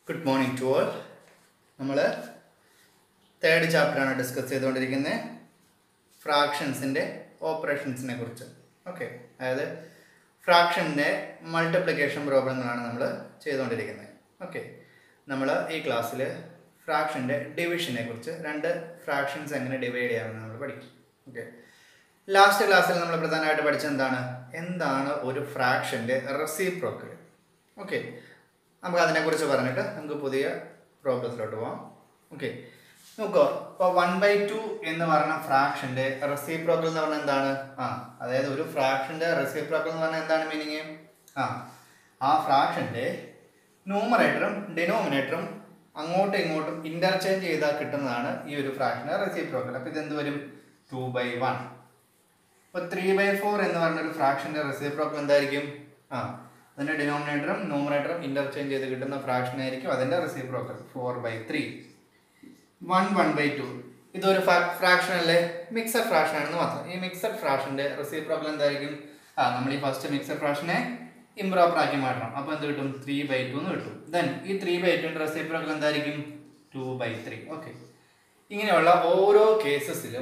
good morning to all നമ്മൾ third ചാപ്റ്ററാണ് discuss ചെയ്തുകൊണ്ടിരിക്കുന്നത് ഫ്രാക്ഷൻസിൻ്റെ ഓപ്പറേഷൻസിനെ കുറിച്ച് ഓക്കെ അതായത് ഫ്രാക്ഷൻ്റെ മൾട്ടിപ്ലിക്കേഷൻ പ്രോബ്ലങ്ങളാണ് നമ്മൾ ചെയ്തുകൊണ്ടിരിക്കുന്നത് ഓക്കെ നമ്മൾ ഈ ക്ലാസ്സിൽ ഫ്രാക്ഷൻ്റെ ഡിവിഷനെ കുറിച്ച് രണ്ട് ഫ്രാക്ഷൻസ് എങ്ങനെ ഡിവൈഡ് ചെയ്യാമെന്ന് നമ്മൾ പഠിക്കും ഓക്കെ ലാസ്റ്റ് ക്ലാസ്സിൽ നമ്മൾ പ്രധാനമായിട്ട് പഠിച്ചത് എന്താണ് എന്താണ് ഒരു ഫ്രാക്ഷൻ്റെ റെസിപ്രോക്കൽ ഓക്കെ നമുക്ക് അതിനെക്കുറിച്ച് പറഞ്ഞിട്ട് നമുക്ക് പുതിയ പ്രോബ്ലത്തിലോട്ട് പോവാം ഓക്കെ നോക്കോ ഇപ്പോൾ വൺ ബൈ ടു എന്ന് പറഞ്ഞ ഫ്രാക്ഷൻ്റെ റെസിപ്രോക്കൽ എന്ന് പറഞ്ഞാൽ എന്താണ് ആ അതായത് ഒരു ഫ്രാക്ഷൻ്റെ റെസിപ്രോക്കൽ എന്ന് പറഞ്ഞാൽ എന്താണ് മീനിങ് ആ ആ ഫ്രാക്ഷൻ്റെ ന്യൂമറേറ്ററും ഡിനോമിനേറ്ററും അങ്ങോട്ടും ഇങ്ങോട്ടും ഇൻ്റർചേഞ്ച് ചെയ്താൽ കിട്ടുന്നതാണ് ഈ ഒരു ഫ്രാക്ഷൻ്റെ റെസിപ്രോക്കൽ അപ്പോൾ ഇതെന്ത് വരും ടു ബൈ വൺ ഇപ്പോൾ ത്രീ ബൈ ഫോർ എന്ന് പറഞ്ഞ ഒരു ഫ്രാക്ഷൻ്റെ റെസിപ്രോക്കൽ എന്തായിരിക്കും ആ അതിൻ്റെ ഡിനോമിനേറ്ററും ന്യൂമറേറ്ററും ഇൻ്റർചേഞ്ച് ചെയ്ത് കിട്ടുന്ന ഫ്രാക്ഷൻ ആയിരിക്കും അതിൻ്റെ reciprocal four by three one one by two ഇതൊരു ഫ്രാക്ഷൻ അല്ലേ മിക്സഡ് ഫ്രാക്ഷൻ ആണെന്ന് മാത്രം ഈ മിക്സഡ് ഫ്രാക്ഷൻ്റെ റെസിപ്രോക്കൽ എന്തായിരിക്കും ആ നമ്മൾ ഈ ഫസ്റ്റ് മിക്സഡ് ഫ്രാക്ഷനെ ഇംപ്രോപ്പർ ആക്കി മാറ്റണം അപ്പോൾ എന്ത് കിട്ടും ത്രീ ബൈ ടു എന്ന് കിട്ടും ദെൻ ഈ ത്രീ ബൈ ടുൻ്റെ റെസിപ്രോക്കൽ എന്തായിരിക്കും ടു ബൈ ത്രീ ഓക്കെ ഇങ്ങനെയുള്ള ഓരോ കേസസിലും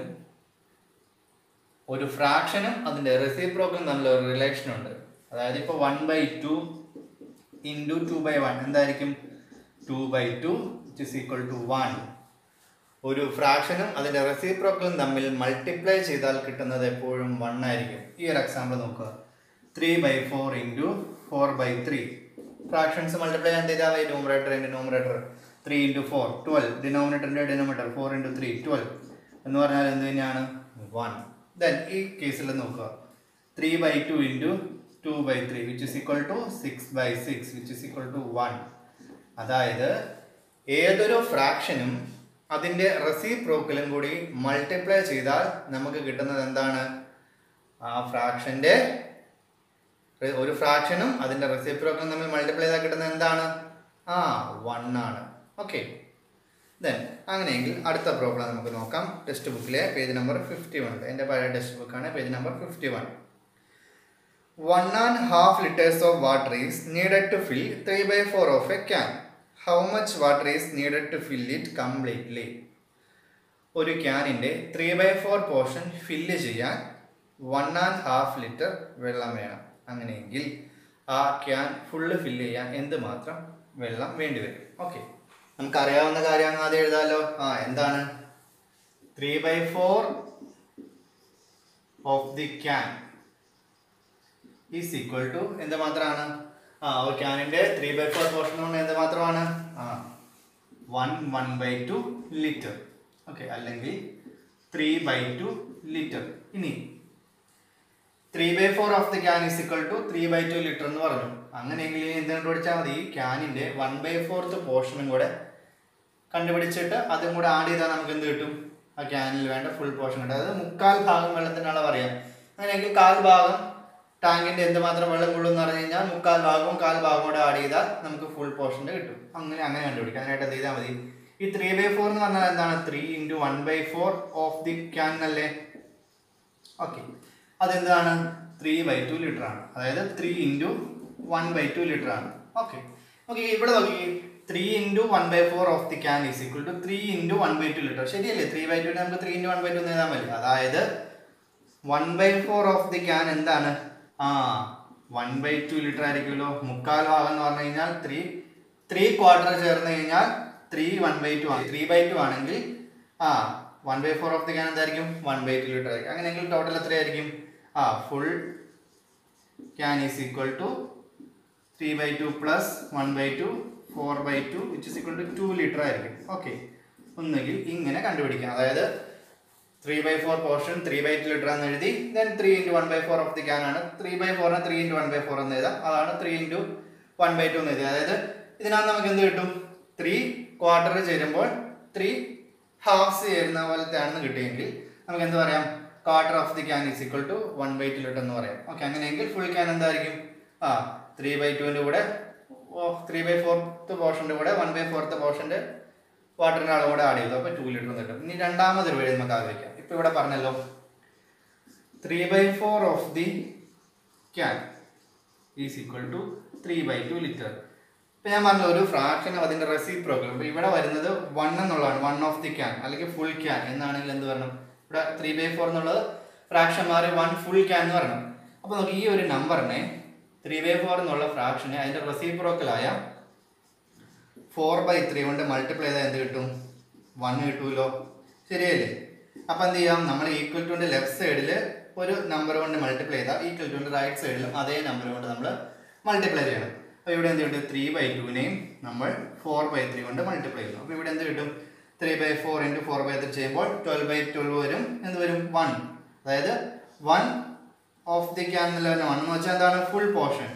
ഒരു ഫ്രാക്ഷനും അതിൻ്റെ റെസിപ്രോക്കലും തമ്മിൽ ഒരു റിലേഷൻ ഉണ്ട് അതായത് ഇപ്പോൾ one by two into two by one എന്തായിരിക്കും two by two which is equal to one ഒരു ഫ്രാക്ഷനും അതിൻ്റെ റെസിപ്രോക്കലും തമ്മിൽ മൾട്ടിപ്ലൈ ചെയ്താൽ കിട്ടുന്നത് എപ്പോഴും വൺ ആയിരിക്കും ഈ ഒരു എക്സാമ്പിൾ നോക്കുക three by four into four by three fractions multiply ചെയ്യാൻ ചെയ്താൽ മതി numerator into numerator three into four twelve ഡിനോമിനേറ്ററിൻ്റെ denominator four into three twelve എന്ന് പറഞ്ഞാൽ എന്ത് തന്നെയാണ് വൺ ദെൻ ഈ കേസിൽ നോക്കുക three by two into two by three which is equal to six by six which is equal to one അതായത് ഏതൊരു ഫ്രാക്ഷനും അതിൻ്റെ റെസിപ്രോക്കലും കൂടി മൾട്ടിപ്ലൈ ചെയ്താൽ നമുക്ക് കിട്ടുന്നത് എന്താണ് ആ ഫ്രാക്ഷൻ്റെ ഒരു ഫ്രാക്ഷനും അതിൻ്റെ റെസിപ്രോക്കലും തമ്മിൽ മൾട്ടിപ്ലൈ ചെയ്താൽ കിട്ടുന്നത് എന്താണ് ആ വൺ ആണ് ഓക്കെ ദെൻ അങ്ങനെയെങ്കിൽ അടുത്ത പ്രോബ്ലം നമുക്ക് നോക്കാം ടെക്സ്റ്റ് ബുക്കിലെ പേജ് നമ്പർ ഫിഫ്റ്റി വൺ എൻ്റെ പഴയ ടെക്സ്റ്റ് ബുക്കാണ് page number fifty one one and half litres of water is needed to fill three by four of a can how much water is needed to fill it completely ഒരു ക്യാനിൻ്റെ three by four portion fill ചെയ്യാൻ one and half litre വെള്ളം വേണം അങ്ങനെയെങ്കിൽ ആ can full fill ചെയ്യാൻ എന്തുമാത്രം വെള്ളം വേണ്ടി വരും ഓക്കെ നമുക്കറിയാവുന്ന കാര്യമാണ് ആദ്യം എഴുതാമല്ലോ ആ എന്താണ് three by four of the can is equal to എന്ത് മാത്രമാണ് ആ ഒരു ക്യാനിൻ്റെ ത്രീ ബൈ ഫോർ പോർഷൻ കൊണ്ട് എന്ത് മാത്രമാണ് ആ one one by two litre okay അല്ലെങ്കിൽ ത്രീ ബൈ ടു ലിറ്റർ ഇനി three by four of the can is equal to three by two litre എന്ന് പറഞ്ഞു അങ്ങനെയെങ്കിൽ എന്ത് കണ്ടുപിടിച്ചാൽ മതി ഈ ക്യാനിൻ്റെ വൺ ബൈ ഫോർത്ത് പോർഷനും കൂടെ കണ്ടുപിടിച്ചിട്ട് അതും കൂടെ ആഡ് ചെയ്താൽ നമുക്ക് എന്ത് കിട്ടും ആ ക്യാനിൽ വേണ്ട ഫുൾ പോർഷൻ കിട്ടും അതായത് മുക്കാൽ ഭാഗം വെള്ളത്തിൻ്റെ അളവ് അറിയാം അങ്ങനെയെങ്കിൽ കാൽ ഭാഗം ടാങ്കിൻ്റെ എന്തുമാത്രം വെള്ളം കൊള്ളും എന്ന് പറഞ്ഞു കഴിഞ്ഞാൽ മുക്കാൽ ഭാഗവും കാൽ ഭാഗവും കൂടെ ആഡ് ചെയ്താൽ നമുക്ക് ഫുൾ പോർഷൻ്റെ കിട്ടും അങ്ങനെ അങ്ങനെ കണ്ടുപിടിക്കാം അതിനായിട്ട് എന്ത് ചെയ്താൽ മതി ഈ ത്രീ ബൈ ഫോർ എന്ന് പറഞ്ഞാൽ എന്താണ് three into one by four of the can അല്ലേ ഓക്കെ അതെന്താണ് ത്രീ ബൈ ടു ലിറ്റർ ആണ് അതായത് three into one by two litre ആണ് ഓക്കെ ഓക്കെ ഇവിടെ നോക്കി three into one by four of the can is equal to three into one by two litre ശരിയല്ലേ three by two നമുക്ക് three into one by two എന്ന് എഴുതാൻ മതി അതായത് one by four of the can എന്താണ് ആ one by two litre ആയിരിക്കുമല്ലോ മുക്കാൽ ഭാഗം എന്ന് പറഞ്ഞു കഴിഞ്ഞാൽ ത്രീ ത്രീ ക്വാർട്ടർ ചേർന്ന് കഴിഞ്ഞാൽ ത്രീ വൺ ബൈ ടു ആണ് ത്രീ ബൈ ടു ആണെങ്കിൽ ആ one by four of the can എന്തായിരിക്കും വൺ ബൈ ടു ലിറ്റർ ആയിരിക്കും അങ്ങനെയെങ്കിൽ ടോട്ടൽ എത്രയായിരിക്കും ആ full can is equal to three by two plus one by two four by two which is equal to two litre ആയിരിക്കും okay ഒന്നുകിൽ ഇങ്ങനെ കണ്ടുപിടിക്കാം അതായത് three by four portion three by two litre എന്ന് എഴുതി then three into one by four of the can ആണ് three by ഫോറിന് three into one by four എന്ന് എഴുതാം അതാണ് three into one by two എന്ന് എഴുതി അതായത് ഇതിനകത്ത് നമുക്ക് എന്ത് കിട്ടും ത്രീ ക്വാർട്ടർ ചേരുമ്പോൾ ത്രീ ഹാഫ്സ് ചേരുന്ന പോലത്തെ ആണെന്ന് കിട്ടിയെങ്കിൽ നമുക്ക് എന്ത് പറയാം quarter of the can is equal to one by two litre എന്ന് പറയാം ഓക്കെ അങ്ങനെയെങ്കിൽ ഫുൾ ക്യാൻ എന്തായിരിക്കും ആ ത്രീ ബൈ ടുവിൻ്റെ കൂടെ ത്രീ ബൈ ഫോർത്ത് പോർഷൻ്റെ കൂടെ വൺ ബൈ ഫോർത്ത് പോർഷൻ്റെ വാട്ടറിൻ്റെ അളവ് കൂടെ ആഡ് ചെയ്തു അപ്പോൾ ടു ലിറ്റർ കിട്ടും ഇനി രണ്ടാമതൊരു വഴി നമുക്ക് ആലോചിക്കാം ഇപ്പോൾ ഇവിടെ പറഞ്ഞല്ലോ three by four of the can is equal to three by two litre ഇപ്പൊ ഞാൻ പറഞ്ഞ ഒരു ഫ്രാക്ഷനും അതിന്റെ റെസിപ്രോക്കൽ അപ്പൊ ഇവിടെ വരുന്നത് വൺ എന്നുള്ളതാണ് വൺ ഓഫ് ദി ക്യാൻ അല്ലെങ്കിൽ ഫുൾ ക്യാൻ എന്നാണെങ്കിൽ എന്ത് പറയണം ഇവിടെ ത്രീ ബൈ ഫോർ എന്നുള്ളത് ഫ്രാക്ഷൻ മാറി വൺ ഫുൾ ക്യാൻ എന്ന് പറയണം അപ്പൊ നമുക്ക് ഈ ഒരു നമ്പറിനെ ത്രീ ബൈ ഫോർ എന്നുള്ള ഫ്രാക്ഷനെ അതിന്റെ റെസിപ്രോക്കലായ ഫോർ ബൈ ത്രീ കൊണ്ട് മൾട്ടിപ്ലൈ ചെയ്താൽ എന്ത് കിട്ടും വൺ കിട്ടൂലോ ശരിയല്ലേ അപ്പൊ എന്ത് ചെയ്യാം നമ്മൾ ഈക്വൽ ടുവിന്റെ ലെഫ്റ്റ് സൈഡിൽ ഒരു നമ്പർ കൊണ്ട് മൾട്ടിപ്ലൈ ചെയ്താൽ ഈക്വൽ ടുവിന്റെ റൈറ്റ് സൈഡിലും അതേ നമ്പർ കൊണ്ട് നമ്മൾ മൾട്ടിപ്ലൈ ചെയ്യണം അപ്പോൾ ഇവിടെ എന്ത് കിട്ടും ത്രീ ബൈ ടുവിനെയും നമ്മൾ ഫോർ ബൈ ത്രീ കൊണ്ട് മൾട്ടിപ്ലൈ ചെയ്യുന്നു അപ്പോൾ ഇവിടെ എന്ത് കിട്ടും three by four into four by three ചെയ്യുമ്പോൾ ട്വൽവ് ബൈ ട്വൽവ് വരും എന്ത് വരും വൺ അതായത് വൺ ഓഫ് ദി ക്യാൻ എന്നുള്ള വൺ എന്ന് വെച്ചാൽ എന്താണ് full portion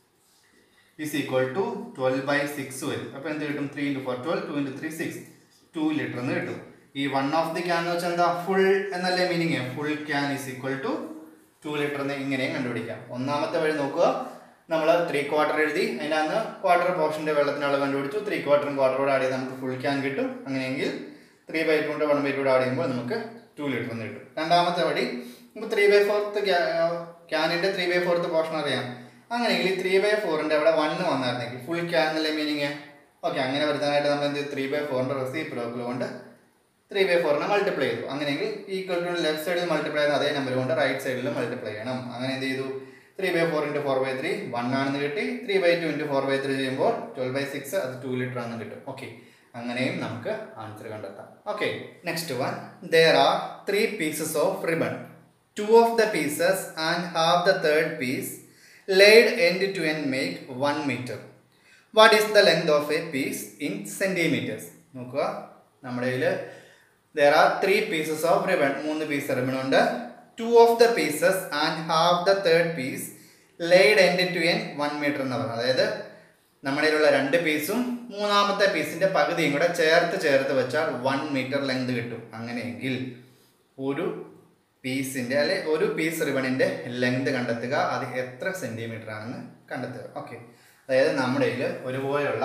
is equal to twelve by six വരും അപ്പോൾ എന്ത് കിട്ടും three into four twelve two into three six two litre എന്ന് കിട്ടും ഈ വൺ ഓഫ് ദി ക്യാൻ എന്ന് വെച്ചാൽ എന്താ ഫുൾ എന്നല്ലേ meaning full can is equal to two litre എന്ന് ഇങ്ങനെയും കണ്ടുപിടിക്കാം ഒന്നാമത്തെ വഴി നോക്കുക നമ്മൾ ത്രീ ക്വാർട്ടർ എഴുതി അതിനകത്ത് ക്വാർട്ടർ പോർഷൻ്റെ വെള്ളത്തിന് അളവ് കണ്ടുപിടിച്ചു ത്രീ ക്വാർട്ടറും ക്വാർട്ടറോട് ആഡ് ചെയ്ത് നമുക്ക് ഫുൾ ക്യാൻ കിട്ടും അങ്ങനെയെങ്കിൽ three by two one by two add ചെയ്യുമ്പോൾ നമുക്ക് ടു ലിറ്റർ എന്ന് കിട്ടും രണ്ടാമത്തെ വഴി നമുക്ക് ത്രീ ബൈ ഫോർത്ത് ക്യാനിൻ്റെ ത്രീ ബൈ ഫോർത്ത് പോർഷൻ അറിയാം അങ്ങനെയെങ്കിൽ ത്രീ ബൈ ഫോറിൻ്റെ അവിടെ വണ്ണ് വന്നായിരുന്നെങ്കിൽ ഫുൾ ക്യാൻ എന്നല്ലേ മീനിങ് ഓക്കെ അങ്ങനെ വരുത്താനായിട്ട് നമ്മൾ എന്ത് ത്രീ ബൈ ഫോറിൻ്റെ റെസിപ്രോക്കൽ കൊണ്ട് ത്രീ ബൈ ഫോറിനെ മൾട്ടിപ്ലൈ ചെയ്തു അങ്ങനെയെങ്കിൽ ഈക്വൽ ടു ലെഫ്റ്റ് സൈഡിൽ മൾട്ടിപ്ലൈ ചെയ്യുന്ന അതേ നമ്പർ കൊണ്ട് റൈറ്റ് സൈഡിൽ മൾട്ടിപ്ലൈ ചെയ്യണം അങ്ങനെ എന്ത് ചെയ്തു three by four into four by three one ആണെന്ന് കിട്ടി three by two into four by three ചെയ്യുമ്പോൾ ട്വൽവ് ബൈ സിക്സ് അത് ടു ലിറ്റർ ആണെന്ന് കിട്ടും ഓക്കെ അങ്ങനെയും നമുക്ക് ആൻസർ കണ്ടെത്താം okay next one there are three pieces of ribbon two of the pieces and half the third piece laid end to end make one metre what is the length of a piece in centimetres നോക്കുക നമ്മുടെ കയ്യിൽ there are three pieces of ribbon മൂന്ന് piece ribbon ഉണ്ട് two of the pieces and half the third piece laid end to end one metre എന്ന് പറയുന്നത് അതായത് നമ്മുടെ കയ്യിലുള്ള രണ്ട് പീസും മൂന്നാമത്തെ പീസിന്റെ പകുതിയും കൂടെ ചേർത്ത് ചേർത്ത് വെച്ചാൽ വൺ മീറ്റർ ലെങ്ത് കിട്ടും അങ്ങനെയെങ്കിൽ ഒരു പീസിന്റെ അല്ലെ ഒരു പീസ് റിബണിന്റെ ലെങ്ത് കണ്ടെത്തുക അത് എത്ര സെന്റിമീറ്റർ ആണെന്ന് കണ്ടെത്തുക ഓക്കെ അതായത് നമ്മുടെ കയ്യിൽ ഒരുപോലെയുള്ള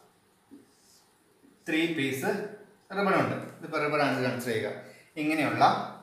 ത്രീ പീസ് റിബൺ ഉണ്ട് ഇതിപ്പോൾ റിബൺ ആണ് കൺസിഡർ ചെയ്യുക ഇങ്ങനെയുള്ള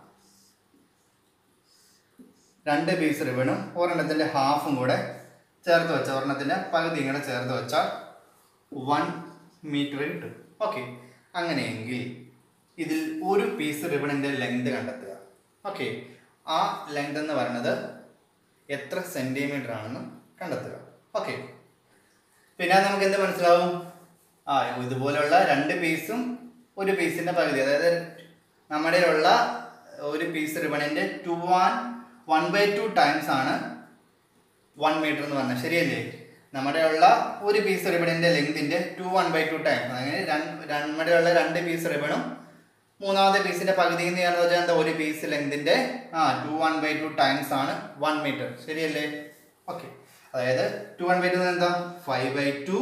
രണ്ട് പീസ് റിബണും ഒരെണ്ണത്തിൻ്റെ ഹാഫും കൂടെ ചേർത്ത് വെച്ച ഒരെണ്ണത്തിൻ്റെ പകുതിയും കൂടെ ചേർത്ത് വെച്ചാൽ വൺ മീറ്റർ കിട്ടും ഓക്കെ അങ്ങനെയെങ്കിൽ ഇതിൽ ഒരു പീസ് റിബണിൻ്റെ ലെങ്ത് കണ്ടെത്തുക ഓക്കെ ആ ലെങ്ത് എന്ന് പറയുന്നത് എത്ര സെൻറ്റിമീറ്റർ ആണെന്ന് കണ്ടെത്തുക ഓക്കെ പിന്നെ നമുക്ക് എന്ത് മനസ്സിലാവും ആ ഇതുപോലെയുള്ള രണ്ട് പീസും ഒരു പീസിന്റെ പകുതി അതായത് നമ്മുടെ ഉള്ള ഒരു പീസ് റിബണിന്റെ two one one by two times ആണ് വൺ മീറ്റർ എന്ന് പറഞ്ഞാൽ ശരിയല്ലേ നമ്മുടെ ഉള്ള ഒരു പീസ് റിബണിന്റെ ലെങ്തിന്റെ two one by two times അങ്ങനെ രണ്ട് നമ്മുടെ ഉള്ള രണ്ട് പീസ് റിബണും മൂന്നാമത്തെ പീസിന്റെ പകുതി എന്ന് ചെയ്യാന്ന് വെച്ചാൽ എന്താ ഒരു പീസ് ലെങ്തിന്റെ ആ two one by two times ആണ് വൺ മീറ്റർ ശരിയല്ലേ ഓക്കെ അതായത് ടു വൺ ബൈ ടു എന്താ ഫൈവ് ബൈ ടു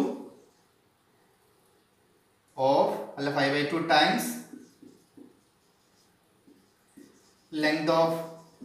ഓഫ് അല്ല five by two times length of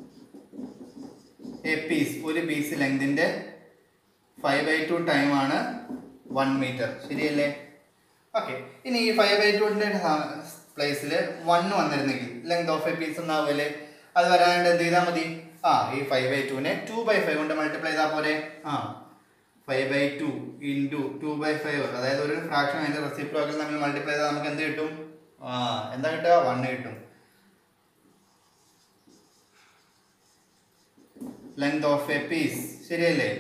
a piece ഒരു പീസ് ലെങ്തിന്റെ ഫൈവ് ബൈ ടു ടൈം ആണ് വൺ മീറ്റർ ശരിയല്ലേ okay ഇനി ഈ ഫൈവ് ബൈ ടുവിൻ്റെ പ്ലേസിൽ വൺ വന്നിരുന്നെങ്കിൽ ലെങ്ത് ഓഫ് എ പീസ് എന്നാവുമല്ലേ അത് വരാനായിട്ട് എന്ത് ചെയ്താൽ മതി ആ ഈ ഫൈവ് ബൈ ടുവിനെ ടു ബൈ ഫൈവ് കൊണ്ട് മൾട്ടിപ്ലൈ ചെയ്താൽ പോലെ ആ five by two into two by five അതായത് ഒരു ഫ്രാക്ഷൻ അതിൻ്റെ റെസിപ്രോക്കൽ നമ്മൾ മൾട്ടിപ്ലൈ ചെയ്താൽ നമുക്ക് എന്ത് കിട്ടും ആ എന്താ കിട്ടുക വൺ കിട്ടും ലെങ്ത് ഓഫ് എ പീസ് ശരിയല്ലേ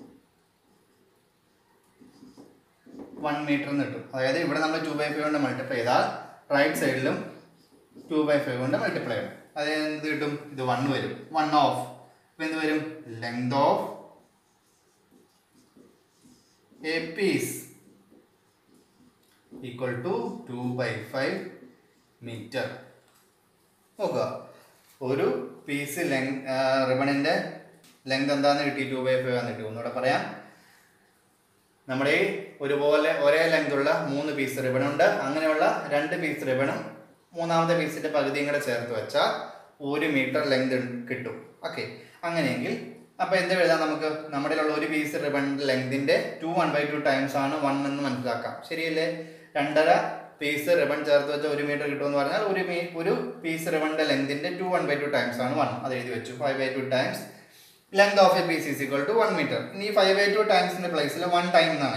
വൺ മീറ്റർ എന്ന് കിട്ടും അതായത് ഇവിടെ നമ്മൾ ടു ബൈ ഫൈവ് കൊണ്ട് മൾട്ടിപ്ലൈ ചെയ്താൽ റൈറ്റ് സൈഡിലും ടു ബൈ ഫൈവ് കൊണ്ട് മൾട്ടിപ്ലൈ ചെയ്യണം അത് എന്ത് കിട്ടും ഇത് വൺ വരും വൺ ഓഫ് ഇപ്പം എന്ത് വരും length of a piece equal to two by five metre നോക്കുക ഒരു പീസ് ലെങ് റിബണിൻ്റെ ലെങ്ത് എന്താണെന്ന് കിട്ടി ടു ബൈ ഫൈവ് ആണ് കിട്ടി ഒന്നുകൂടെ പറയാം നമ്മുടെ ഈ ഒരുപോലെ ഒരേ ലെങ്ത് ഉള്ള മൂന്ന് പീസ് റിബൺ ഉണ്ട് അങ്ങനെയുള്ള രണ്ട് പീസ് റിബണും മൂന്നാമത്തെ പീസിന്റെ പകുതിയും കൂടെ ചേർത്ത് വെച്ചാൽ ഒരു മീറ്റർ ലെങ്ത് കിട്ടും ഓക്കെ അങ്ങനെയെങ്കിൽ അപ്പൊ എന്ത് എഴുതാം നമുക്ക് നമ്മുടെ ഉള്ള ഒരു പീസ് റിബണിന്റെ ലെങ്തിന്റെ two one by two times ആണ് വൺ എന്ന് മനസ്സിലാക്കാം ശരിയല്ലേ രണ്ടര പീസ് റിബൺ ചേർത്ത് വെച്ച ഒരു മീറ്റർ കിട്ടുമെന്ന് പറഞ്ഞാൽ ഒരു മീ ഒരു പീസ് റിബണിന്റെ ലെങ്തിന്റെ two one by two times ആണ് വൺ അത് എഴുതി വെച്ചു five by two times length of a piece is equal to one metre ഇനി ഫൈവ് ബൈ ടു ടൈംസിന്റെ പ്ലേസിൽ വൺ ടൈം എന്നാണ്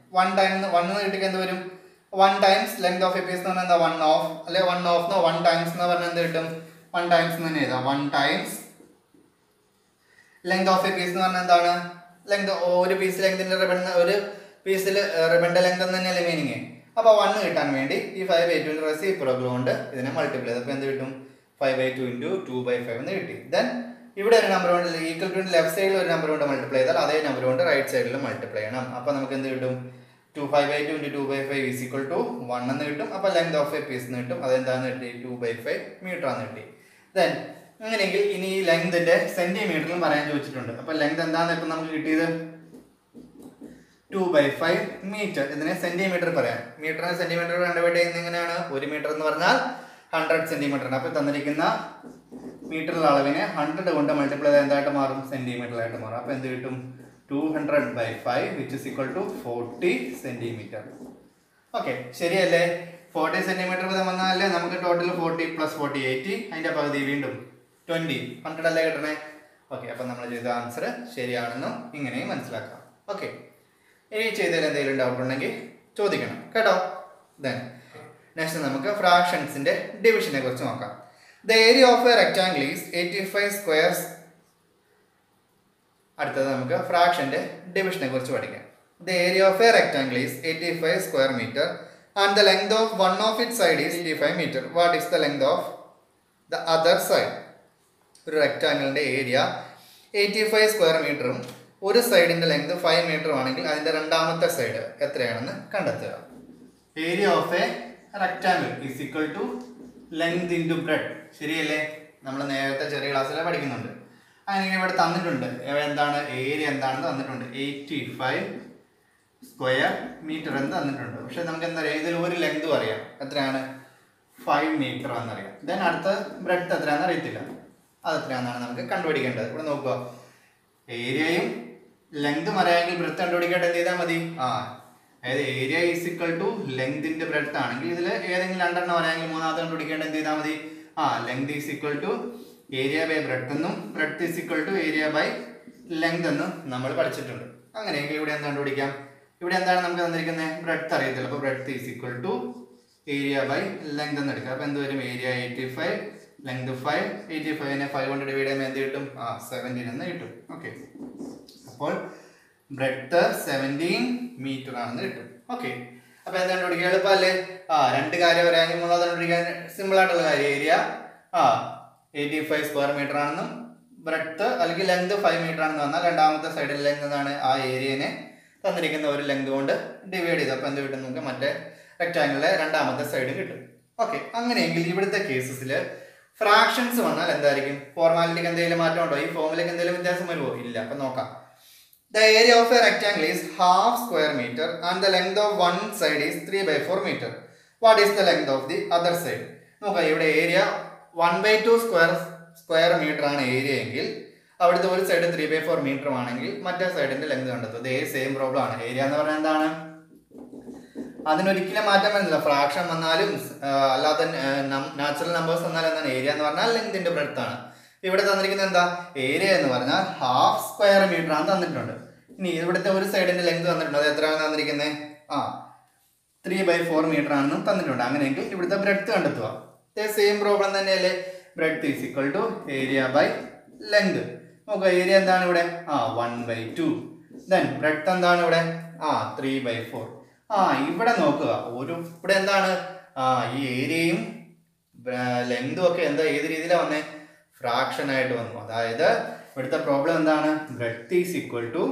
വൺ ടൈം വൺ എന്ന് കിട്ടിക്ക് എന്ത് വരും one times length of a piece എന്ന് പറഞ്ഞാൽ എന്താ വൺ ഓഫ് അല്ലെ വൺ ഓഫ് എന്നോ വൺ ടൈംസ് എന്ന് പറഞ്ഞാൽ എന്ത് കിട്ടും വൺ ടൈംസ് എന്ന് തന്നെ എഴുതാം one times length of a piece എന്ന് പറഞ്ഞാൽ എന്താണ് ലെങ്ത് ഒരു പീസ് ലെങ്തിന്റെ റിബൺ ഒരു പീസിൽ റിബണിന്റെ ലെങ്ത് എന്ന് തന്നെയല്ലേ മീനിങ് അപ്പോൾ വൺ കിട്ടാൻ വേണ്ടി ഈ ഫൈവ് ബൈ ടുവിന്റെ റെസിപ്രോക്കൽ കൊണ്ട് ഇതിനെ മൾട്ടിപ്ലൈ ചെയ്ത് അപ്പോൾ എന്ത് കിട്ടും five by two into two by five എന്ന് കിട്ടി ദെൻ ഇവിടെ ഒരു നമ്പർ കൊണ്ട് ഈക്വൽ ടു ലെഫ്റ്റ് സൈഡിൽ ഒരു നമ്പർ കൊണ്ട് മൾട്ടിപ്ലൈ ചെയ്താൽ അതേ നമ്പർ കൊണ്ട് റൈറ്റ് സൈഡിൽ മൾട്ടിപ്ലൈ ചെയ്യണം അപ്പോൾ നമുക്ക് എന്ത് കിട്ടും two five by two into two by five is equal to one എന്ന് കിട്ടും അപ്പോൾ ലെങ്ത് ഓഫ് എ പീസ് എന്ന് കിട്ടും അതെന്താന്ന് കിട്ടി ടു ബൈ ഫൈവ് മീറ്റർ ആണെന്ന് കിട്ടി ദെൻ അങ്ങനെയെങ്കിൽ ഇനി ഈ ലെങ്തിന്റെ സെന്റിമീറ്ററിലും പറയാൻ ചോദിച്ചിട്ടുണ്ട് അപ്പോൾ ലെങ്ത് എന്താന്ന് ഇപ്പം നമുക്ക് കിട്ടിയത് ടു ബൈ ഫൈവ് മീറ്റർ ഇതിനെ സെന്റിമീറ്റർ പറയാം മീറ്ററിനെ സെന്റിമീറ്റർ കണ്ടുപിടി എങ്ങനെയാണ് ഒരു മീറ്റർ എന്ന് പറഞ്ഞാൽ ഹൺഡ്രഡ് സെന്റിമീറ്റർ ആണ് അപ്പോൾ തന്നിരിക്കുന്ന മീറ്ററിലെ അളവിനെ ഹൺഡ്രഡ് കൊണ്ട് മൾട്ടിപ്ലൈ ചെയ്ത് എന്തായിട്ട് മാറും സെന്റിമീറ്ററിലായിട്ട് മാറും അപ്പോൾ എന്ത് കിട്ടും two hundred by five which is equal to forty centimetre okay ശരിയല്ലേ ഫോർട്ടി സെന്റിമീറ്റർ വീതം വന്നാലേ നമുക്ക് total forty plus forty eighty അതിന്റെ പകുതി വീണ്ടും ട്വന്റി ഹൺഡ്രഡ് അല്ലേ കിട്ടണേ ഓക്കെ അപ്പം നമ്മൾ ചെയ്ത ആൻസർ ശരിയാണെന്നും ഇങ്ങനെയും മനസ്സിലാക്കാം ഓക്കെ ഇനി ചെയ്തതിൽ എന്തെങ്കിലും ഡൗട്ട് ഉണ്ടെങ്കിൽ ചോദിക്കണം കേട്ടോ ദെൻ നെക്സ്റ്റ് നമുക്ക് ഫ്രാക്ഷൻസിന്റെ ഡിവിഷനെ കുറിച്ച് നോക്കാം the area of a rectangle is eighty five squares അടുത്തത് നമുക്ക് ഫ്രാക്ഷന്റെ ഡിവിഷനെ കുറിച്ച് പഠിക്കാം the area of a rectangle is eighty five square metre and the length of one of it side is eighty five metre what is the length of the other side ഒരു റെക്ടാംഗിളിന്റെ area eighty five square മീറ്ററും ഒരു സൈഡിന്റെ length five metre ആണെങ്കിൽ അതിന്റെ രണ്ടാമത്തെ side എത്രയാണെന്ന് കണ്ടെത്തുക area of a rectangle is equal to length into breadth ശരിയല്ലേ നമ്മൾ നേരത്തെ ചെറിയ ക്ലാസ്സിൽ പഠിക്കുന്നുണ്ട് അങ്ങനെ ഇവിടെ തന്നിട്ടുണ്ട് എന്താണ് ഏരിയ എന്താണെന്ന് തന്നിട്ടുണ്ട് എയ്റ്റി ഫൈവ് സ്ക്വയർ മീറ്റർ എന്ന് തന്നിട്ടുണ്ട് പക്ഷെ നമുക്ക് എന്താ പറയുക ഇതിൽ ഒരു ലെങ്തും അറിയാം എത്രയാണ് ഫൈവ് മീറ്റർ എന്നറിയാം ദെൻ അടുത്ത ബ്രെഡ് എത്രയാണെന്ന് അറിയത്തില്ല അത് എത്രയാണെന്നാണ് നമുക്ക് കണ്ടുപിടിക്കേണ്ടത് ഇവിടെ നോക്കുക ഏരിയയും ലെങ്തും അറിയാമെങ്കിൽ ബ്രെത്ത് കണ്ടുപിടിക്കേണ്ടത് എന്ത് ചെയ്താൽ മതി ആ അതായത് ഏരിയ ഈസ് ഇക്വൽ ടു ലെങ്തിന്റെ ബ്രെത്ത് ആണെങ്കിൽ ഇതിൽ ഏതെങ്കിലും രണ്ടെണ്ണം അറിയാമെങ്കിൽ മൂന്നാമത്തെ കണ്ടുപിടിക്കേണ്ടത് എന്ത് ചെയ്താൽ മതി ആ length is equal to area by breadth എന്നും breadth is equal to area by length എന്നും നമ്മൾ പഠിച്ചിട്ടുണ്ട് അങ്ങനെയെങ്കിൽ ഇവിടെ എന്താ കണ്ടുപിടിക്കാം ഇവിടെ എന്താണ് നമുക്ക് തന്നിരിക്കുന്നത് ബ്രെഡ് അറിയത്തില്ല അപ്പോൾ breadth is equal to area by length എന്ന് എടുക്കുക അപ്പോൾ എന്ത് വരും area eighty five length five eighty ഫൈവിനെ ഫൈവ് കൊണ്ട് ഡിവൈഡ് ചെയ്യുമ്പോൾ എന്ത് കിട്ടും ആ സെവൻറ്റീൻ എന്ന് കിട്ടും ഓക്കെ അപ്പോൾ ബ്രെഡ് സെവൻറ്റീൻ മീറ്റർ ആണെന്ന് കിട്ടും ഓക്കെ അപ്പോൾ എന്താ കണ്ടുപിടിക്കുക എളുപ്പമല്ലേ ആ രണ്ട് കാര്യം പറയാമെങ്കിൽ മൂന്നാമത് കണ്ടുപിടിക്കാൻ സിമ്പിൾ ആയിട്ടുള്ള കാര്യം ഏരിയ ആ എയ്റ്റി ഫൈവ് സ്ക്വയർ മീറ്റർ ആണെന്നും ബ്രെഡ്ത്ത് അല്ലെങ്കിൽ ലെങ്ത് ഫൈവ് മീറ്റർ ആണെന്ന് പറഞ്ഞാൽ രണ്ടാമത്തെ സൈഡിൽ ലെങ്ത് എന്താണ് ആ ഏരിയനെ തന്നിരിക്കുന്ന ഒരു ലെങ്ത് കൊണ്ട് ഡിവൈഡ് ചെയ്ത് അപ്പോൾ എന്ത് കിട്ടും നമുക്ക് മറ്റേ റെക്റ്റാങ്കിളിലെ രണ്ടാമത്തെ സൈഡ് കിട്ടും ഓക്കെ അങ്ങനെയെങ്കിൽ ഇവിടുത്തെ കേസസിൽ ഫ്രാക്ഷൻസ് വന്നാൽ എന്തായിരിക്കും ഫോർമാലിറ്റിക്ക് എന്തെങ്കിലും മാറ്റം ഉണ്ടോ ഈ ഫോമിലേക്ക് എന്തെങ്കിലും വ്യത്യാസം വരുമോ ഇല്ല അപ്പം നോക്കാം the area of a rectangle is half square metre and the length of one side is three by four metre what is the length of the other side നോക്കാം ഇവിടെ area one by two square square metre ആണ് area എങ്കിൽ അവിടുത്തെ ഒരു side three by four metre ആണെങ്കിൽ മറ്റേ സൈഡിന്റെ length കണ്ടെത്തും ഇതേ സെയിം പ്രോബ്ലം ആണ് ഏരിയ എന്ന് പറഞ്ഞാൽ എന്താണ് അതിനൊരിക്കലും മാറ്റം വരുന്നില്ല ഫ്രാക്ഷൻ വന്നാലും ആ, അല്ലാത്ത നാച്ചുറൽ നമ്പേഴ്സ് വന്നാലും എന്താണ് ഏരിയ എന്ന് പറഞ്ഞാൽ ലെങ്തിന്റെ ബ്രെഡ്ത്ത് ആണ് ഇവിടെ തന്നിരിക്കുന്നത് എന്താ ഏരിയ എന്ന് പറഞ്ഞാൽ ഹാഫ് സ്ക്വയർ മീറ്റർ ആണ് തന്നിട്ടുണ്ട് ഇനി ഇവിടുത്തെ ഒരു സൈഡിന്റെ ലെങ്ത് തന്നിട്ടുണ്ട് അത് എത്രയാണ് തന്നിരിക്കുന്നത് ആ ത്രീ ബൈ ഫോർ മീറ്റർ ആണെന്നും തന്നിട്ടുണ്ട് അങ്ങനെയെങ്കിൽ ഇവിടുത്തെ ബ്രെഡ്ത്ത് കണ്ടെത്തുക സെയിം പ്രോബ്ലം തന്നെയല്ലേ breadth is equal to area by length നോക്കുക ഏരിയ എന്താണ് ഇവിടെ ആ one by two then breadth എന്താണ് ഇവിടെ ആ ത്രീ ബൈ ഫോർ ആ ഇവിടെ നോക്കുക ഒരു ഇവിടെ എന്താണ് ആ ഈ ഏരിയയും ലെങ്തും ഒക്കെ എന്താ ഏത് രീതിയിലാണ് വന്നേ ഫ്രാക്ഷൻ ആയിട്ട് വന്നു അതായത് ഇവിടുത്തെ പ്രോബ്ലം എന്താണ് breadth is equal to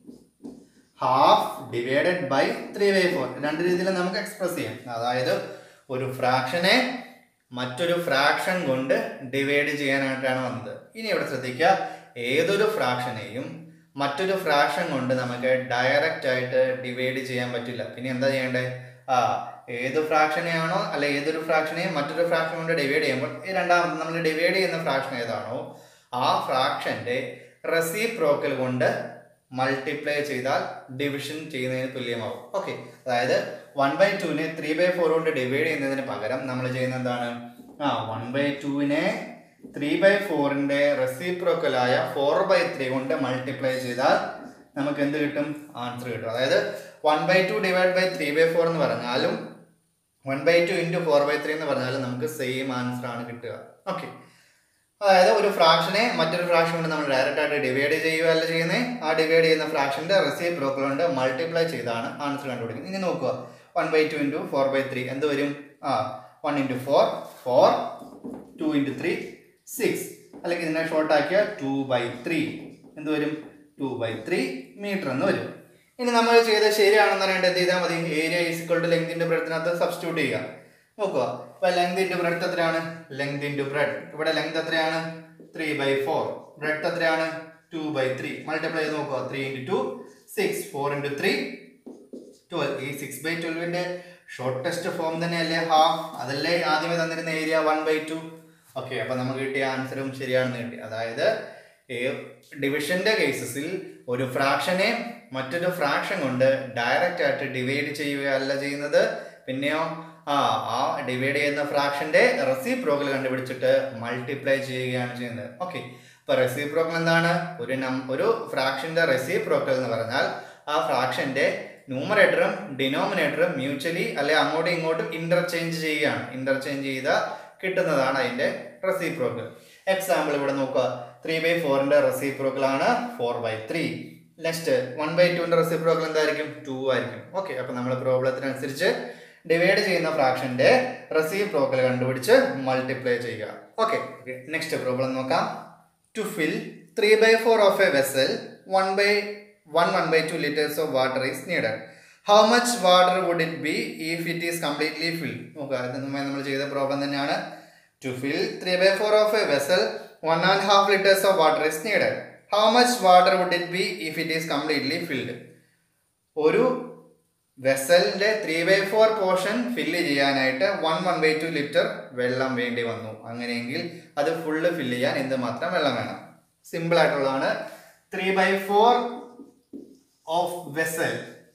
half divided by three by four രണ്ട് രീതിയിൽ നമുക്ക് എക്സ്പ്രസ് ചെയ്യാം അതായത് ഒരു ഫ്രാക്ഷനെ മറ്റൊരു ഫ്രാക്ഷൻ കൊണ്ട് ഡിവൈഡ് ചെയ്യാനായിട്ടാണ് വന്നത് ഇനി ഇവിടെ ശ്രദ്ധിക്കുക ഏതൊരു ഫ്രാക്ഷനെയും മറ്റൊരു ഫ്രാക്ഷൻ കൊണ്ട് നമുക്ക് ഡയറക്റ്റ് ആയിട്ട് ഡിവൈഡ് ചെയ്യാൻ പറ്റില്ല പിന്നെ എന്താ ചെയ്യേണ്ടേ ആ ഏത് ഫ്രാക്ഷനെയാണോ അല്ല ഏതൊരു ഫ്രാക്ഷനെയും മറ്റൊരു ഫ്രാക്ഷൻ കൊണ്ട് ഡിവൈഡ് ചെയ്യുമ്പോൾ ഈ രണ്ടാമത് നമ്മൾ ഡിവൈഡ് ചെയ്യുന്ന ഫ്രാക്ഷൻ ഏതാണോ ആ ഫ്രാക്ഷന്റെ റെസിപ്രോക്കൽ കൊണ്ട് മൾട്ടിപ്ലൈ ചെയ്താൽ ഡിവിഷൻ ചെയ്യുന്നതിന് തുല്യമാവും ഓക്കെ അതായത് വൺ ബൈ ടുവിനെ ത്രീ ബൈ ഫോർ കൊണ്ട് ഡിവൈഡ് ചെയ്യുന്നതിന് പകരം നമ്മൾ ചെയ്യുന്ന എന്താണ് ആ വൺ ബൈ ടുവിനെ ത്രീ ബൈ ഫോറിന്റെ റെസിപ്രോക്കലായ ഫോർ ബൈ ത്രീ കൊണ്ട് മൾട്ടിപ്ലൈ ചെയ്താൽ നമുക്ക് എന്ത് കിട്ടും ആൻസർ കിട്ടും അതായത് one by two divide by three by four എന്ന് പറഞ്ഞാലും one by two into four by three എന്ന് പറഞ്ഞാലും നമുക്ക് സെയിം ആൻസർ ആണ് കിട്ടുക ഓക്കെ അതായത് ഒരു ഫ്രാക്ഷനെ മറ്റൊരു ഫ്രാക്ഷൻ കൊണ്ട് നമ്മൾ ഡയറക്റ്റ് ആയിട്ട് ഡിവൈഡ് ചെയ്യുകയല്ല ചെയ്യുന്നത് ആ ഡിവൈഡ് ചെയ്യുന്ന ഫ്രാക്ഷൻ്റെ റെസിപ്രോക്കൽ കൊണ്ട് മൾട്ടിപ്ലൈ ചെയ്താണ് ആൻസർ കണ്ടുപിടിക്കുന്നത് ഇനി നോക്കുക one by two into four by three എന്ത് വരും ആ one into four four two into three six അല്ലെങ്കിൽ ഇതിനെ ഷോർട്ട് ആക്കിയ ടു ബൈ ത്രീ എന്ത് വരും ടു ബൈ ത്രീ മീറ്റർ എന്ന് വരും ഇനി നമ്മൾ ചെയ്തത് ശരിയാണെന്ന് അറിയേണ്ടത് എന്ത് ചെയ്താൽ മതി ഏരിയ ഈസിക്വൾ ടു ലെങ്തിൻ്റെ ബ്രെഡത്തിനകത്ത് സബ്സ്റ്റിറ്റ്യൂട്ട് ചെയ്യുക നോക്കുക ഇപ്പൊ ലെങ്ത് ഇൻറ്റു ബ്രെഡ് എത്രയാണ് ലെങ്ത് ഇൻറ്റു ബ്രെഡ് ഇവിടെ ലെങ്ത് എത്രയാണ് ത്രീ ബൈ ഫോർ ബ്രെഡ് എത്രയാണ് ടു ബൈ ത്രീ മൾട്ടിപ്ലൈ ചെയ്ത് നോക്കുക three into two six four into three twelve ഈ സിക്സ് ബൈ ട്വൽവിന്റെ ഷോർട്ടസ്റ്റ് ഫോം തന്നെയല്ലേ ഹാഫ് അതല്ലേ ആദ്യമേ തന്നിരുന്ന area one by two okay അപ്പൊ നമുക്ക് കിട്ടിയ ആൻസറും ശരിയാണെന്ന് കിട്ടി അതായത് ഡിവിഷന്റെ കേസസിൽ ഒരു ഫ്രാക്ഷനെ മറ്റൊരു ഫ്രാക്ഷൻ കൊണ്ട് ഡയറക്റ്റ് ആയിട്ട് ഡിവൈഡ് ചെയ്യുകയല്ല ചെയ്യുന്നത് പിന്നെയോ ആ ആ ഡിവൈഡ് ചെയ്യുന്ന ഫ്രാക്ഷന്റെ റെസിപ്രോക്കൽ കണ്ടുപിടിച്ചിട്ട് മൾട്ടിപ്ലൈ ചെയ്യുകയാണ് ചെയ്യുന്നത് ഓക്കെ ഇപ്പൊ റെസിപ്രോക്കൽ എന്താണ് ഒരു നം ഒരു ഫ്രാക്ഷന്റെ റെസിപ്രോക്കൽ എന്ന് പറഞ്ഞാൽ ആ ഫ്രാക്ഷന്റെ ന്യൂമറേറ്ററും ഡിനോമിനേറ്ററും മ്യൂച്വലി അല്ലെ അങ്ങോട്ടും ഇങ്ങോട്ടും ഇന്റർചേഞ്ച് ചെയ്യുകയാണ് ഇന്റർചേഞ്ച് ചെയ്ത കിട്ടുന്നതാണ് അതിന്റെ റെസിപ്രോക്കൽ എക്സാമ്പിൾ ഇവിടെ നോക്കുക ത്രീ ബൈ ഫോറിന്റെ റെസിപ്രോക്കൽ ആണ് four by three next one by ടുവിന്റെ റെസിപ്രോക്കൽ എന്തായിരിക്കും ടു ആയിരിക്കും ഓക്കെ അപ്പൊ നമ്മൾ പ്രോബ്ലത്തിനനുസരിച്ച് ഡിവൈഡ് ചെയ്യുന്ന ഫ്രാക്ഷന്റെ റെസിപ്രോക്കൽ കണ്ടുപിടിച്ച് മൾട്ടിപ്ലൈ ചെയ്യുക ഓക്കെ നെക്സ്റ്റ് പ്രോബ്ലം നോക്കാം to fill three by four of a vessel one by one one by two litres of water is needed how much water would it be if it is completely fill നോക്കുക ഇത് മുമ്പേ നമ്മൾ ചെയ്ത problem തന്നെയാണ് to fill three by four of a vessel one and half litres of water is needed how much water would it be if it is completely filled ഒരു വെസലിന്റെ three by four portion fill ചെയ്യാനായിട്ട് one one by two litre വെള്ളം വേണ്ടി വന്നു അങ്ങനെയെങ്കിൽ അത് full fill ചെയ്യാൻ എന്ത് മാത്രം വെള്ളം വേണം സിമ്പിൾ ആയിട്ടുള്ളതാണ് three by four of vessel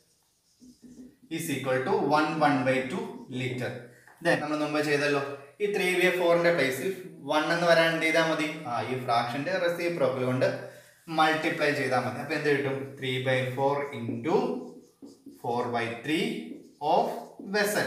is equal to one one by two litre നമ്മൾ മുമ്പ് ചെയ്തല്ലോ ഈ ത്രീ ബൈ ഫോറിന്റെ പ്ലേസിൽ വൺ എന്ന് വരാൻ എന്ത് ചെയ്താൽ മതി ആ ഈ ഫ്രാക്ഷന്റെ റെസിപ്രോക്കൽ കൊണ്ട് മൾട്ടിപ്ലൈ ചെയ്താൽ മതി അപ്പൊ എന്ത് കിട്ടും three by four into four by three of vessel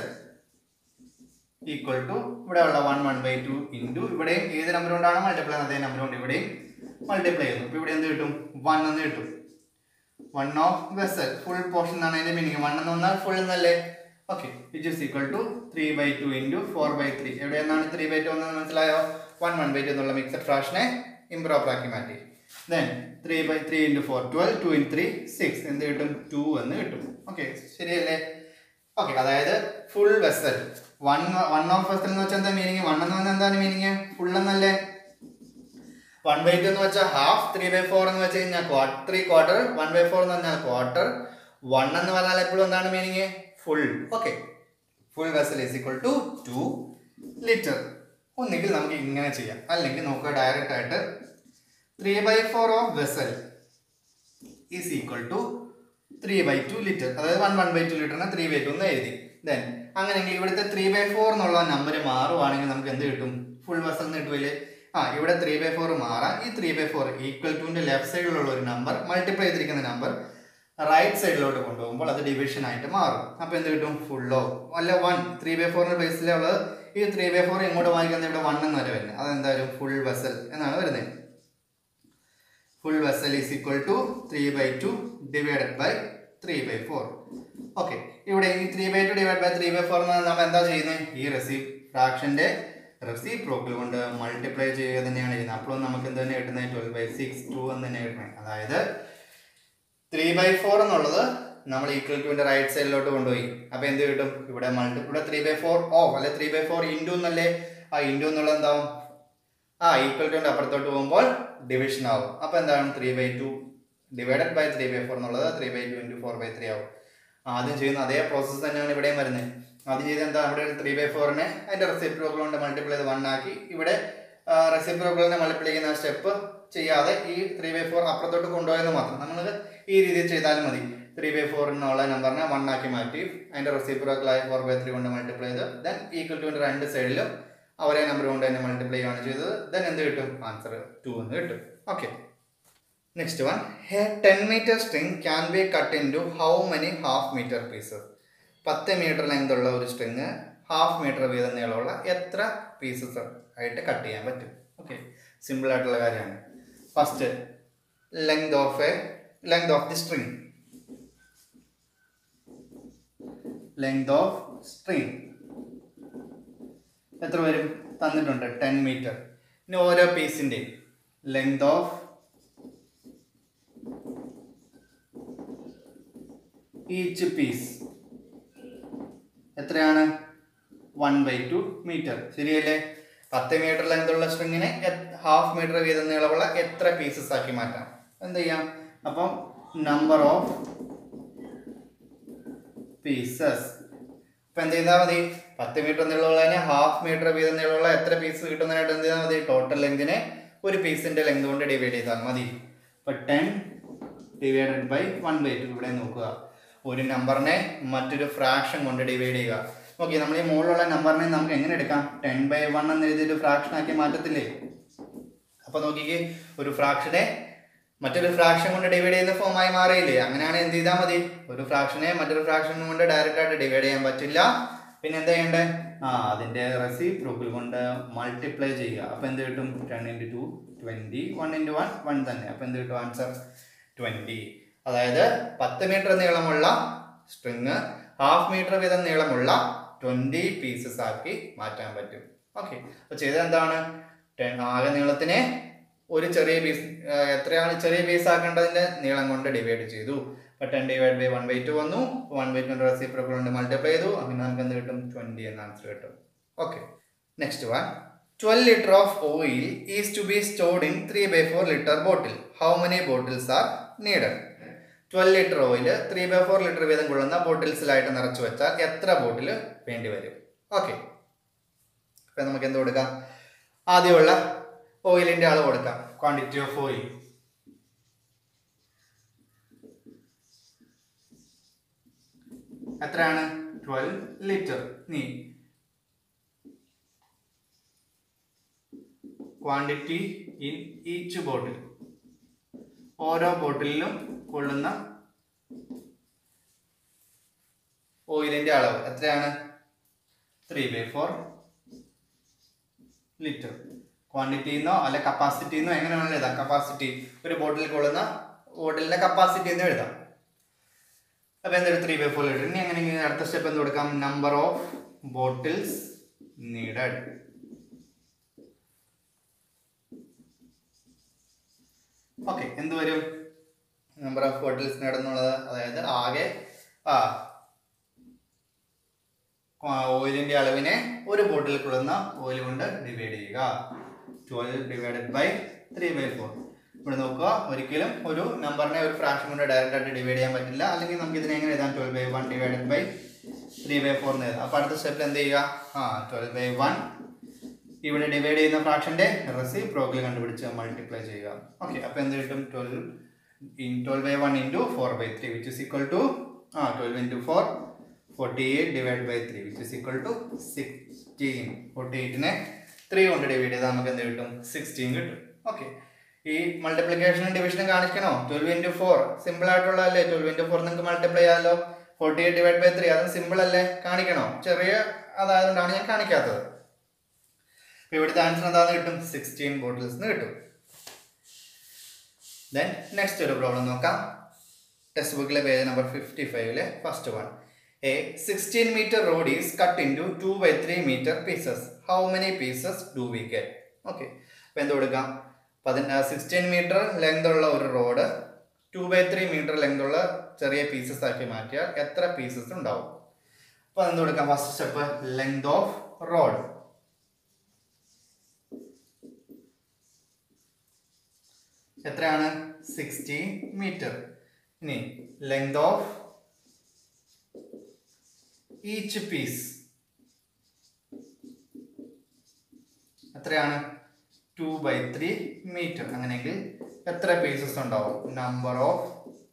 equal to ഇവിടെ ഉള്ള one one by two into ഇവിടെയും ഏത് നമ്പർ കൊണ്ടാണ് മൾട്ടിപ്ലൈ അതേ നമ്പർ കൊണ്ട് ഇവിടെയും മൾട്ടിപ്ലൈ ചെയ്യുന്നു ഇപ്പൊ ഇവിടെ എന്ത് കിട്ടും വൺ എന്ന് കിട്ടും one of vessel full portion എന്നാണ് അതിന്റെ മീനിങ് വൺ എന്ന് വന്നാൽ ഫുൾ എന്നല്ലേ okay which is equal to three by two into four by three എവിടെ നിന്നാണ് ത്രീ ബൈ ടു എന്ന് മനസ്സിലായോ വൺ വൺ ബൈ ടു എന്നുള്ള മിക്സഡ് ഫ്രാക്ഷനെ ഇംപ്രോപ്പർ ആക്കി മാറ്റി then three by three into four twelve two in three six എന്ത് കിട്ടും ടു എന്ന് കിട്ടും ഓക്കെ ശരിയല്ലേ ഓക്കെ അതായത് full vessel one one of vessel എന്ന് വെച്ചാൽ എന്താ മീനിങ് വൺ എന്ന് പറഞ്ഞാൽ എന്താണ് മീനിങ് ഫുൾ എന്നല്ലേ വൺ ബൈ ടു എന്ന് വെച്ചാൽ ഹാഫ് ത്രീ ബൈ ഫോർ എന്ന് വെച്ച് കഴിഞ്ഞാൽ quarter three quarter one by four എന്ന് പറഞ്ഞാൽ ക്വാർട്ടർ വൺ എന്ന് പറഞ്ഞാൽ എപ്പോഴും എന്താണ് meaning full okay full vessel is equal to two litre ഒന്നുകിൽ നമുക്ക് ഇങ്ങനെ ചെയ്യാം അല്ലെങ്കിൽ നമുക്ക് ഡയറക്റ്റ് ആയിട്ട് three by four of vessel is equal to three by two litre അതായത് വൺ വൺ ബൈ ടു ലിറ്ററിന് ത്രീ ബൈ ടു എന്ന് എഴുതി ദെൻ അങ്ങനെയെങ്കിൽ ഇവിടുത്തെ ത്രീ ബൈ ഫോർ എന്നുള്ള നമ്പർ മാറുവാണെങ്കിൽ നമുക്ക് എന്ത് കിട്ടും ഫുൾ വെസൽ എന്ന് കിട്ടുമല്ലേ ആ ഇവിടെ ത്രീ ബൈ ഫോർ മാറാം ഈ ത്രീ ബൈ ഫോർ ഈക്വൽ ടുവിന്റെ ലെഫ്റ്റ് സൈഡിലുള്ള ഒരു നമ്പർ മൾട്ടിപ്ലൈ ചെയ്തിരിക്കുന്ന നമ്പർ റൈറ്റ് സൈഡിലോട്ട് കൊണ്ടുപോകുമ്പോൾ അത് ഡിവിഷൻ ആയിട്ട് മാറും അപ്പോൾ എന്ത് കിട്ടും ഫുള്ളോ അല്ല വൺ ത്രീ ബൈ ഫോറിന്റെ ബേസിലുള്ളത് ഈ ത്രീ ബൈ ഫോർ ഇങ്ങോട്ട് വാങ്ങിക്കുന്നത് ഇവിടെ വൺ എന്ന് വരെ വരുന്നത് അതെന്തായാലും ഫുൾ വെസൽ എന്നാണ് വരുന്നത് full vessel is equal to three by two divided by three by four okay ഇവിടെ ഈ three by two divide by three by four എന്ന് നമ്മൾ എന്താ ചെയ്യുന്നത് ഈ റെസീ ഫ്രാക്ഷന്റെ റെസിപ്രോക്കൽ കൊണ്ട് മൾട്ടിപ്ലൈ ചെയ്യുക തന്നെയാണ് ചെയ്യുന്നത് അപ്പോഴും നമുക്ക് എന്ത് തന്നെ കിട്ടുന്നത് ട്വൽവ് ബൈ സിക്സ് ടു എന്ന് തന്നെ കിട്ടുന്നത് അതായത് ത്രീ ബൈ ഫോർ എന്നുള്ളത് നമ്മൾ ഈക്വൽ ടുവിന്റെ റൈറ്റ് സൈഡിലോട്ട് കൊണ്ടുപോയി അപ്പൊ എന്ത് കിട്ടും ഇവിടെ മൾട്ടി ഇവിടെ ത്രീ ബൈ ഫോർ ഓ അല്ലെ ത്രീ ബൈ ഫോർ ഇൻറ്റു എന്നല്ലേ ആ ഇൻറ്റു എന്നുള്ളത് എന്താവും ആ ഈക്വൽ ടുവിന്റെ അപ്പുറത്തോട്ട് പോകുമ്പോൾ ഡിവിഷൻ ആവും അപ്പൊ എന്താണ് three by two divided by three by four എന്നുള്ളത് three by two into four by three ആവും ആദ്യം ചെയ്യുന്ന അതേ പ്രോസസ്സ് തന്നെയാണ് ഇവിടെയും വരുന്നത് ആദ്യം ചെയ്ത് എന്താ അവിടെ ത്രീ ബൈ ഫോറിനെ അതിന്റെ റെസിപ്രോക്കൽ കൊണ്ട് മൾട്ടിപ്ലൈ ചെയ്ത് വൺ ആക്കി ഇവിടെ റെസിപ്രോക്കലിനെ മൾട്ടിപ്ലൈ ചെയ്യുന്ന സ്റ്റെപ്പ് ചെയ്യാതെ ഈ ത്രീ ബൈ ഫോർ അപ്പുറത്തോട്ട് കൊണ്ടുപോയെന്ന് മാത്രം നമ്മൾ ഈ രീതിയിൽ ചെയ്താലും മതി ത്രീ ബൈ ഫോറിനുള്ള നമ്പറിനെ വൺ ആക്കി മാറ്റി അതിന്റെ റെസിപ്രോക്കലായ ഫോർ ബൈ ത്രീ കൊണ്ട് മൾട്ടിപ്ലൈ ചെയ്ത് ദെൻ ഈക്വൽ ടുവിന്റെ രണ്ട് സൈഡിലും അവരെ നമ്പർ കൊണ്ട് തന്നെ മൾട്ടിപ്ലൈ ആണ് ചെയ്തത് ദെൻ എന്ത് കിട്ടും ആൻസർ ടു എന്ന് കിട്ടും okay next one a ten metre string can be cut into how many half metre pieces പത്ത് മീറ്റർ ലെങ്ത് ഉള്ള ഒരു സ്ട്രിങ് ഹാഫ് മീറ്റർ വീതം നീളമുള്ള എത്ര പീസസ് ആയിട്ട് കട്ട് ചെയ്യാൻ പറ്റും ഓക്കെ സിമ്പിൾ ആയിട്ടുള്ള കാര്യമാണ് first length of a length of the string length of string എത്ര വരും തന്നിട്ടുണ്ട് ടെൻ മീറ്റർ ഇനി ഓരോ പീസിൻ്റെയും ലെങ്ത് ഓഫ് ഈച്ച് പീസ് എത്രയാണ് വൺ ബൈ ടു മീറ്റർ ശരിയല്ലേ പത്ത് മീറ്റർ ലെങ്ത് ഉള്ള സ്ട്രിങ്ങിനെ ഹാഫ് മീറ്റർ വീതം നീളമുള്ള എത്ര പീസസ് ആക്കി മാറ്റാം എന്ത് ചെയ്യാം അപ്പം നമ്പർ ഓഫ് പീസസ് ഇപ്പം എന്ത് ചെയ്താൽ മതി പത്ത് മീറ്റർ നീളമുള്ളതിനെ ഹാഫ് മീറ്റർ വീതം നീളമുള്ള എത്ര പീസ് കിട്ടുന്നതിനായിട്ട് എന്ത് ചെയ്താൽ മതി ടോട്ടൽ ലെങ്തിനെ ഒരു പീസിന്റെ ലെങ്ത് കൊണ്ട് ഡിവൈഡ് ചെയ്താൽ മതി ഇപ്പം ten divided by one by two ഇവിടെ നോക്കുക ഒരു നമ്പറിനെ മറ്റൊരു ഫ്രാക്ഷൻ കൊണ്ട് ഡിവൈഡ് ചെയ്യുക ഓക്കെ നമ്മൾ ഈ മുകളിലുള്ള നമ്പറിനെ നമുക്ക് എങ്ങനെ എടുക്കാം ടെൻ ബൈ വൺ എന്ന് എഴുതിയിട്ട് ഫ്രാക്ഷൻ ആക്കി മാറ്റത്തില്ലേ അപ്പൊ നോക്കിക്കേ ഒരു ഫ്രാക്ഷനെ മറ്റൊരു ഫ്രാക്ഷൻ കൊണ്ട് ഡിവൈഡ് ചെയ്യുന്ന ഫോമായി മാറിയില്ലേ അങ്ങനെയാണ് എന്ത് ചെയ്താൽ മതി ഒരു ഫ്രാക്ഷനെ മറ്റൊരു ഫ്രാക്ഷൻ കൊണ്ട് ഡയറക്റ്റ് ആയിട്ട് ഡിവൈഡ് ചെയ്യാൻ പറ്റില്ല പിന്നെ എന്താ ചെയ്യണ്ടേ ആ അതിന്റെ റെസിപ്രോക്കൽ കൊണ്ട് മൾട്ടിപ്ലൈ ചെയ്യുക അപ്പൊ എന്ത് കിട്ടും ten into two twenty one into one one തന്നെ അപ്പൊ എന്ത് കിട്ടും ആൻസർ ട്വന്റി അതായത് പത്ത് മീറ്റർ നീളമുള്ള സ്ട്രിങ് ഹാഫ് മീറ്റർ വീതം നീളമുള്ള ട്വന്റി പീസസ് ആക്കി മാറ്റാൻ പറ്റും ഓക്കെ അപ്പൊ ചെയ്തത് എന്താണ് ടെൻ ആകെ നീളത്തിനെ ഒരു ചെറിയ പീസ് എത്രയാണ് ചെറിയ പീസ് ആക്കേണ്ടതിന്റെ നീളം കൊണ്ട് ഡിവൈഡ് ചെയ്തു അപ്പൊ ten divide by one by two വന്നു വൺ ബൈ ടു റെസിപ്രോക്കൽ കൊണ്ട് മൾട്ടിപ്ലൈ ചെയ്തു അങ്ങനെ നമുക്ക് എന്ത് കിട്ടും ട്വന്റി എന്ന ആൻസർ കിട്ടും okay next one twelve litre of oil is to be stored in three by four litre bottle how many bottles are needed twelve litre oil three by four litre വീതം കൊള്ളുന്ന ബോട്ടിൽസിലായിട്ട് നിറച്ചു വെച്ചാൽ എത്ര ബോട്ടിൽ വേണ്ടി വരും okay ഇപ്പം നമുക്ക് എന്ത് കൊടുക്കാം ആദ്യമുള്ള ഓയിലിന്റെ അളവ് കൊടുക്കാം ക്വാണ്ടിറ്റി ഓഫ് ഓയിൽ എത്രയാണ് ട്വൽവ് ലിറ്റർ നീ ക്വാണ്ടിറ്റി ഇൻ ഈച്ച് ബോട്ടിൽ ഓരോ ബോട്ടിലിലും കൊള്ളുന്ന ഓയിലിന്റെ അളവ് എത്രയാണ് ത്രീ ബൈ ഫോർ ലിറ്റർ ക്വാണ്ടിറ്റിന്നോ അല്ലെ കപ്പാസിറ്റിന്നോ എങ്ങനെ വേണമെങ്കിലും എഴുതാം കപ്പാസിറ്റി ഒരു ബോട്ടിൽ കൊള്ളുന്ന ബോട്ടിലിന്റെ കപ്പാസിറ്റി എന്ന് എഴുതാം അപ്പൊ എന്തൊരു ത്രീ ബൈ ഫോർ ലിറ്റർ ഇനി അങ്ങനെ ഇങ്ങനെ അടുത്ത സ്റ്റെപ്പ് എന്ത് കൊടുക്കാം number of bottles needed okay എന്ത് വരും നമ്പർ ഓഫ് ബോട്ടിൽസ് നേടുന്നുള്ളത് അതായത് ആകെ ആ ഓയിലിന്റെ അളവിനെ ഒരു ബോട്ടിൽ കൊള്ളുന്ന ഓയിൽ കൊണ്ട് ഡിവൈഡ് ചെയ്യുക twelve divided by three by four ഇവിടെ നോക്കുക ഒരിക്കലും ഒരു നമ്പറിനെ ഒരു ഫ്രാക്ഷൻ കൊണ്ട് ഡയറക്റ്റ് ആയിട്ട് ഡിവൈഡ് ചെയ്യാൻ പറ്റില്ല അല്ലെങ്കിൽ നമുക്ക് ഇതിനെ എങ്ങനെ എഴുതാം twelve by one divided by three by four എന്ന് എഴുതാം അപ്പോൾ അടുത്ത സ്റ്റെപ്പിൽ എന്ത് ചെയ്യുക ആ ട്വൽവ് ബൈ വൺ ഇവിടെ ഡിവൈഡ് ചെയ്യുന്ന ഫ്രാക്ഷന്റെ റെസിപ്രോക്കൽ കണ്ടുപിടിച്ച് മൾട്ടിപ്ലൈ ചെയ്യുക ഓക്കെ അപ്പോൾ എന്ത് കിട്ടും twelve in twelve by one into four by three which is equal to ആ twelve into four forty eight divide by three which is equal to sixteen forty എയ്റ്റിനെ ത്രീ കൊണ്ട് ഡിവൈഡ് ചെയ്താൽ നമുക്ക് എന്ത് കിട്ടും സിക്സ്റ്റീൻ കിട്ടും ഓക്കെ ഈ മൾട്ടിപ്ലിക്കേഷനും ഡിവിഷനും കാണിക്കണോ ട്വൽവ് ഇൻറ്റു ഫോർ സിമ്പിൾ ആയിട്ടുള്ളതല്ലേ ട്വൽവ് ഇൻറ്റു ഫോർ നിങ്ങൾക്ക് മൾട്ടിപ്ലൈ ചെയ്യാമല്ലോ forty eight divide by three അതും സിമ്പിൾ അല്ലേ കാണിക്കണോ ചെറിയ അതായതുകൊണ്ടാണ് ഞാൻ കാണിക്കാത്തത് അപ്പൊ ഇവിടുത്തെ ആൻസർ എന്താണെന്ന് കിട്ടും സിക്സ്റ്റീൻ ബോട്ടിൽസ് കിട്ടും ദെൻ നെക്സ്റ്റ് ഒരു പ്രോബ്ലം നോക്കാം ടെക്സ്റ്റ് ബുക്കിലെ പേജ് നമ്പർ ഫിഫ്റ്റി ഫൈവിലെ first one a sixteen metre rod is cut into two by three metre pieces how many pieces do we get okay അപ്പം എന്ത് കൊടുക്കാം പതിന sixteen metre length ഉള്ള ഒരു rod two by three metre length ഉള്ള ചെറിയ pieces ആക്കി മാറ്റിയാൽ എത്ര പീസസ് ഉണ്ടാവും അപ്പോൾ എന്ത് കൊടുക്കാം first step length of rod എത്രയാണ് സിക്സ്റ്റി മീറ്റർ ഇനി ലെങ്ത് ഓഫ് ഈച്ച് പീസ് എത്രയാണ് ടു ബൈ ത്രീ മീറ്റർ അങ്ങനെയെങ്കിൽ എത്ര പീസസ് ഉണ്ടാവും നമ്പർ ഓഫ്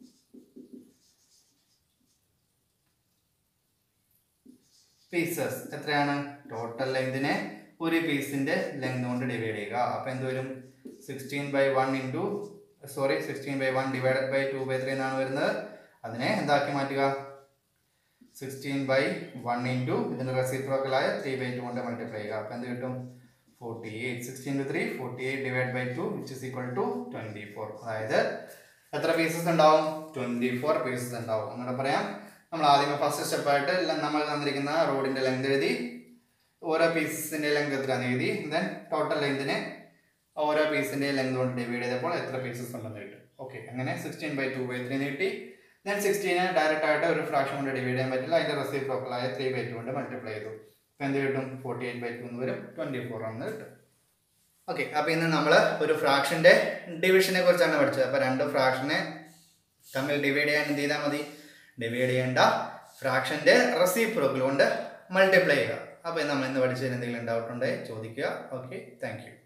പീസസ് എത്രയാണ് ടോട്ടൽ ലെങ്തിനെ ഒരു പീസിന്റെ ലെങ്ത് കൊണ്ട് ഡിവൈഡ് ചെയ്യുക അപ്പൊ എന്ത് വരും sixteen by one into sorry sixteen by one divided by two by three എന്നാണ് വരുന്നത് അതിനെ എന്താക്കി മാറ്റുക സിക്സ്റ്റീൻ ബൈ വൺ ഇൻറ്റു ഇതിൻ്റെ റെസിപ്രോക്കലായ ത്രീ ബൈ ടു കൊണ്ട് മൾട്ടിപ്ലൈ ചെയ്യുക അപ്പോൾ എന്ത് കിട്ടും forty eight sixteen two three forty eight divide by two which is equal to twenty four അതായത് എത്ര പീസസ് ഉണ്ടാവും ട്വൻറ്റി ഫോർ പീസസ് ഉണ്ടാവും അങ്ങനെ പറയാം നമ്മൾ ആദ്യമേ ഫസ്റ്റ് സ്റ്റെപ്പായിട്ട് നമ്മൾ തന്നിരിക്കുന്ന റോഡിൻ്റെ ലെങ്ത് എഴുതി ഓരോ പീസസിൻ്റെ ലെങ്ത് എത്രയാണെന്ന് എഴുതി ദെൻ ടോട്ടൽ ലെങ്തിനെ ഓരോ പീസിൻ്റെ ലെങ്ത് കൊണ്ട് ഡിവൈഡ് ചെയ്തപ്പോൾ എത്ര പീസസ് ഉണ്ടെന്ന് കിട്ടും ഓക്കെ അങ്ങനെ sixteen by two by three കിട്ടി ദെൻ സിക്സ്റ്റീനെ ഡയറക്റ്റ് ആയിട്ട് ഒരു ഫ്രാക്ഷൻ കൊണ്ട് ഡിവൈഡ് ചെയ്യാൻ പറ്റില്ല അതിൻ്റെ റെസിപ്രോക്കലായ ത്രീ ബൈ ടു കൊണ്ട് മൾട്ടിപ്ലൈ ചെയ്തു അപ്പോൾ എന്ത് കിട്ടും ഫോർട്ടി എയ്റ്റ് ബൈ ടു എന്ന് വരും ട്വൻറ്റി ഫോർ എന്ന് കിട്ടും ഓക്കെ അപ്പോൾ ഇന്ന് നമ്മൾ ഒരു ഫ്രാക്ഷൻ്റെ ഡിവിഷനെ കുറിച്ചാണ് പഠിച്ചത് അപ്പോൾ രണ്ട് ഫ്രാക്ഷനെ തമ്മിൽ ഡിവൈഡ് ചെയ്യാൻ എന്ത് ചെയ്താൽ മതി ഡിവൈഡ് ചെയ്യേണ്ട ഫ്രാക്ഷൻ്റെ റെസിപ്രോക്കൽ കൊണ്ട് മൾട്ടിപ്ലൈ ചെയ്യുക അപ്പോൾ നമ്മൾ ഇന്ന് പഠിച്ചതിന് എന്തെങ്കിലും ഡൗട്ട് ഉണ്ടെങ്കിൽ ചോദിക്കുക ഓക്കെ താങ്ക് യു